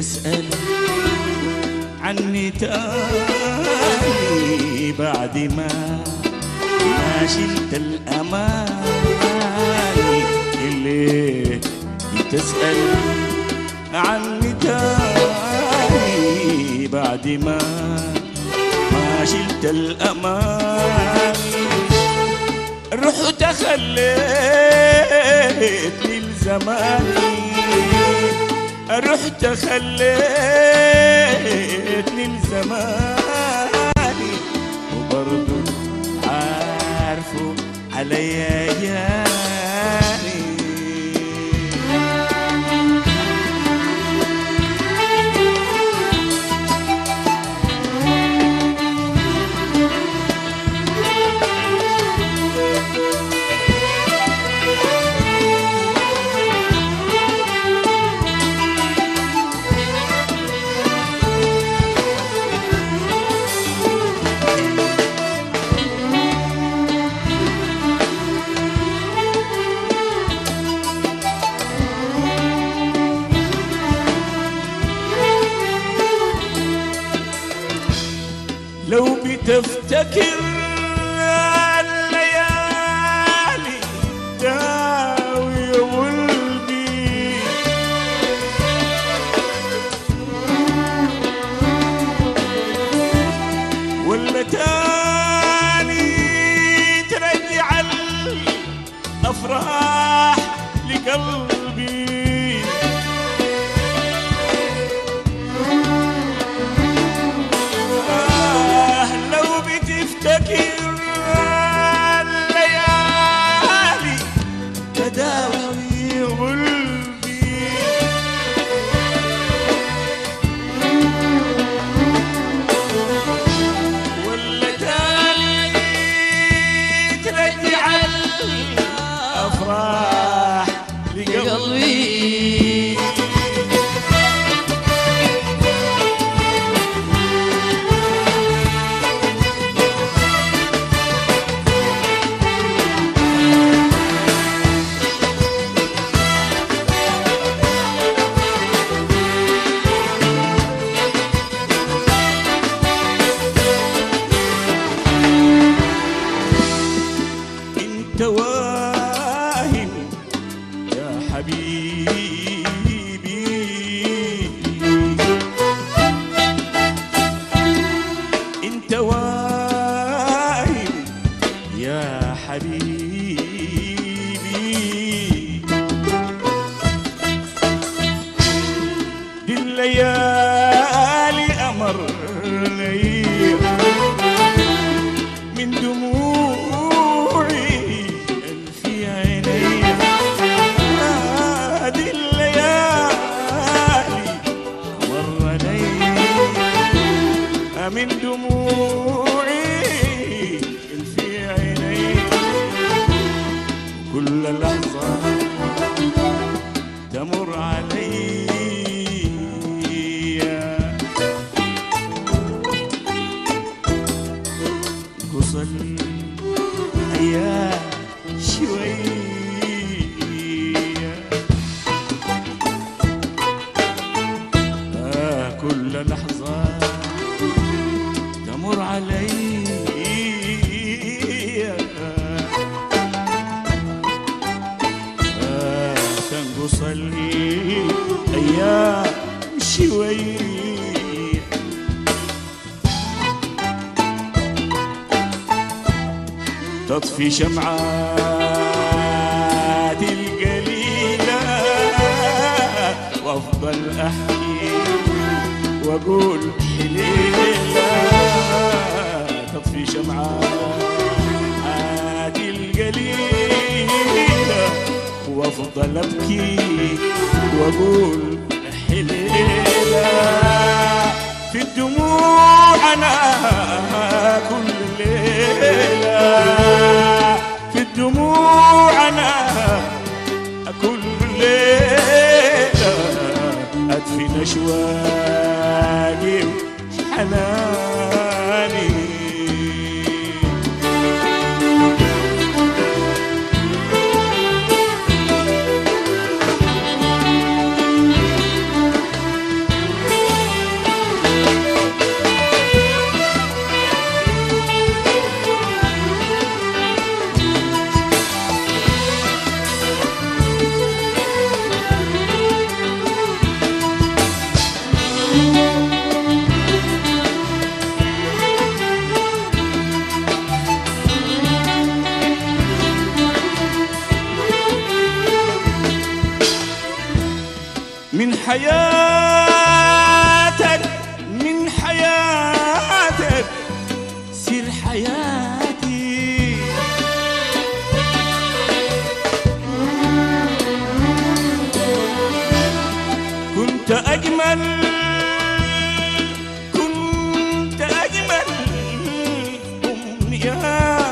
تسأل عني تاني بعد ما ما شلت الأماني اللي تسأل عني تاني بعد ما ما شلت الأماني رحت خليتني لزماني رحت خليتني لزماني وبرضو عارفه عليا جاني لو بتفتكر الليالي داوي قلبي ولا تاني ترجع الافراح لقلبي آه لو بتفتكر الليالي تداوي قلبي ولا تاني ترجع الافراح لقلبي انت واهم يا حبيبي انت واهم يا حبيبي دي الليالي امر لي من دموعي في عيني هذه الليالي مر لي من دموعي في عيني كل لحظة تمر علي قصل أيام شوية آه كل لحظة تمر علي آه تنقص لي أيام شوية تطفي شمعات القليلة وافضل احكي واقول حليلة تطفي شمعات القليلة وافضل ابكي واقول حليلة في الدموع انا كل ليلة في الدموع انا كل ليلة ادفن اشواقي وحناني حياتك من حياتك سر حياتي كنت أجمل كنت أجمل أمنياتي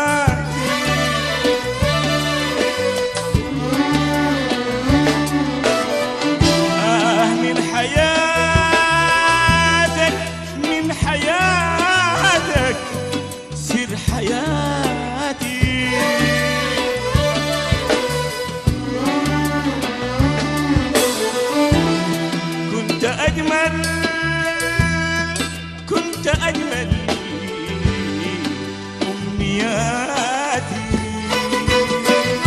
آه من حياتك من حياتك سر حياتي كنت أجمل كنت أجمل أمنياتي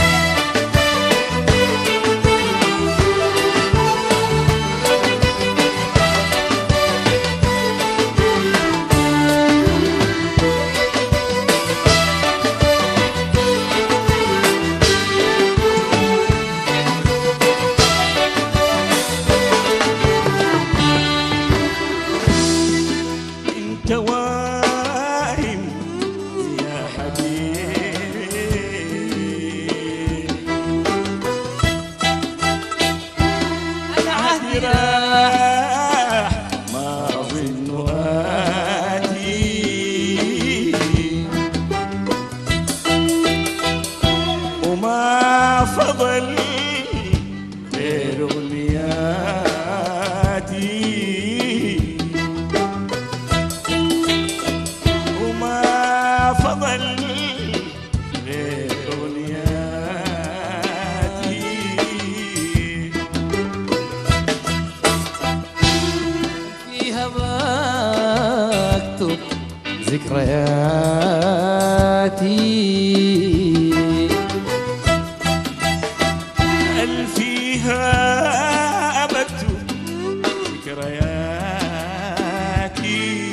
انت واهم يا حبيبي انا عهدي عهدي راح ما اظن اتي وما فضل غير امنياتي وما فضل غير امنياتي فيها بكتب ذكرياتي هل فيها بكتب ذكرياتي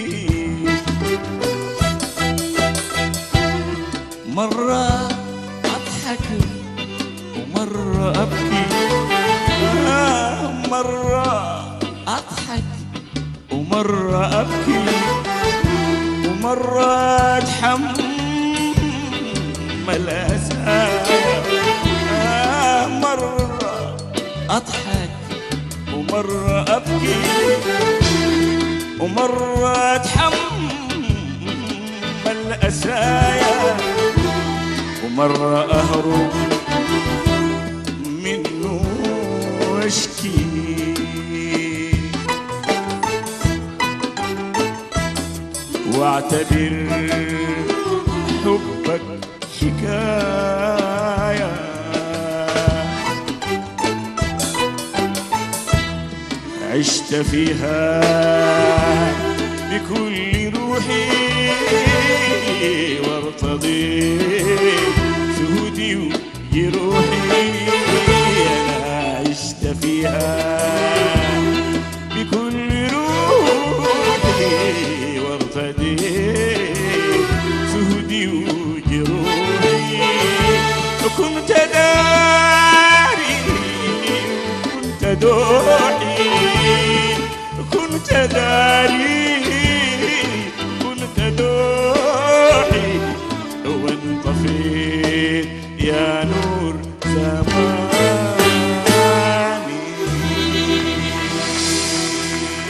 مرة أضحك ومرة أبكي آه، مرة أضحك ومرة أبكي ومرة أتحمل أسايا آه، مرة أضحك ومرة أبكي ومرة أتحمل أسايا ومرة أهرب منه واشكي واعتبر حبك حكايه عشت فيها بكل روحي وارتضيت زهدي وجروحي انا عشت فيها بكل روحي وارتديت زهدي وجروحي وكنت داري كنت دوحي كنت داري كنت دوحي وانطفيت يا نور